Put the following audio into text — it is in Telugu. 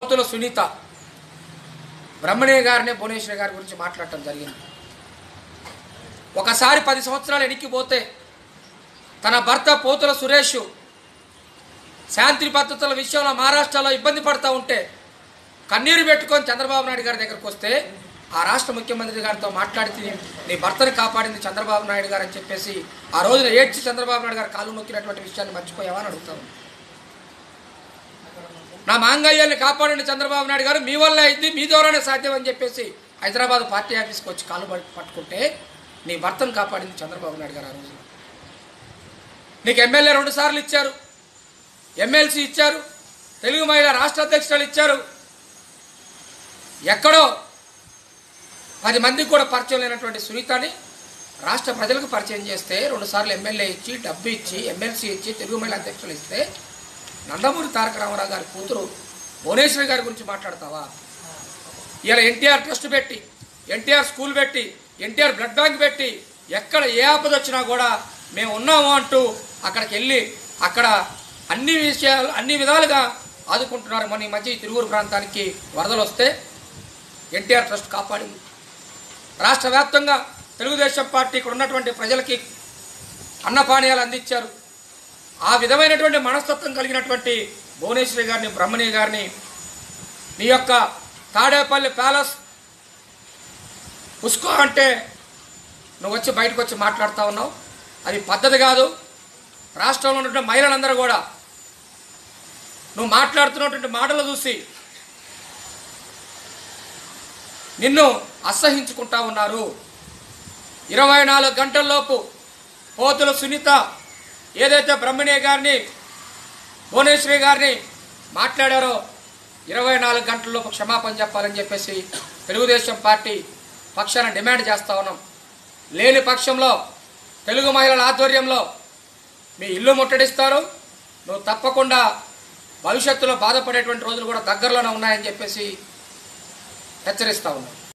పోతుల సునీత బ్రహ్మణ్య గారిని భువనేశ్వరి గారి గురించి మాట్లాడటం జరిగింది ఒకసారి పది సంవత్సరాలు ఎనిక్కిపోతే తన భర్త పోతుల సురేష్ శాంతి పద్ధతుల విషయంలో మహారాష్ట్రలో ఇబ్బంది పడుతూ ఉంటే కన్నీరు పెట్టుకొని చంద్రబాబు నాయుడు గారి దగ్గరకు వస్తే ఆ రాష్ట్ర ముఖ్యమంత్రి గారితో మాట్లాడితే నీ భర్తని కాపాడింది చంద్రబాబు నాయుడు గారు అని చెప్పేసి ఆ రోజున ఏడ్చి చంద్రబాబు నాయుడు గారు కాలు నొక్కినటువంటి విషయాన్ని మర్చిపోయావా అని అడుగుతాను నా మాంగళ్యాన్ని కాపాడండి చంద్రబాబు నాయుడు గారు మీ వల్ల అయింది మీ ద్వారానే సాధ్యం అని చెప్పేసి హైదరాబాద్ పార్టీ ఆఫీస్కి వచ్చి కాలు పట్- పట్టుకుంటే నీ భర్తను కాపాడింది చంద్రబాబు నాయుడు గారు ఆ రోజున నీకు ఎమ్మెల్యే రెండు సార్లు ఇచ్చారు ఎమ్మెల్సీ ఇచ్చారు తెలుగు మహిళా రాష్ట్ర అధ్యక్షులు ఇచ్చారు ఎక్కడో పది మందికి కూడా పరిచయం లేనటువంటి సునీతని రాష్ట్ర ప్రజలకు పరిచయం చేస్తే రెండుసార్లు ఎమ్మెల్యే ఇచ్చి డబ్బు ఇచ్చి ఎమ్మెల్సీ ఇచ్చి తెలుగు మహిళా అధ్యక్షులు ఇస్తే నందమూరి తారక రామారావు గారి కూతురు భువనేశ్వరి గారి గురించి మాట్లాడతావా ఇలా ఎన్టీఆర్ ట్రస్ట్ పెట్టి ఎన్టీఆర్ స్కూల్ పెట్టి ఎన్టీఆర్ బ్లడ్ బ్యాంక్ పెట్టి ఎక్కడ ఏ ఆపద వచ్చినా కూడా మేము ఉన్నాము అంటూ అక్కడికి వెళ్ళి అక్కడ అన్ని విషయాలు అన్ని విధాలుగా ఆదుకుంటున్నారు మన ఈ మధ్య ఈ తిరువురు ప్రాంతానికి వరదలు వస్తే ఎన్టీఆర్ ట్రస్ట్ కాపాడింది రాష్ట్ర వ్యాప్తంగా తెలుగుదేశం పార్టీ ఇక్కడ ఉన్నటువంటి ప్రజలకి అన్నపానీయాలు అందించారు ఆ విధమైనటువంటి మనస్తత్వం కలిగినటువంటి భువనేశ్వరి గారిని బ్రహ్మణి గారిని నీ యొక్క తాడేపల్లి ప్యాలెస్ ఉస్కో అంటే నువ్వు వచ్చి బయటకు వచ్చి మాట్లాడుతూ ఉన్నావు అది పద్ధతి కాదు రాష్ట్రంలో ఉన్నటువంటి మహిళలందరూ కూడా నువ్వు మాట్లాడుతున్నటువంటి మాటలు చూసి నిన్ను అసహించుకుంటా ఉన్నారు ఇరవై నాలుగు గంటల్లోపు పోతుల సునీత ఏదైతే బ్రహ్మణ్య గారిని భువనేశ్వరి గారిని మాట్లాడారో ఇరవై నాలుగు గంటల్లోపు క్షమాపణ చెప్పాలని చెప్పేసి తెలుగుదేశం పార్టీ పక్షాన డిమాండ్ చేస్తా ఉన్నాం లేని పక్షంలో తెలుగు మహిళల ఆధ్వర్యంలో మీ ఇల్లు ముట్టడిస్తారు నువ్వు తప్పకుండా భవిష్యత్తులో బాధపడేటువంటి రోజులు కూడా దగ్గరలోనే ఉన్నాయని చెప్పేసి హెచ్చరిస్తా ఉన్నాం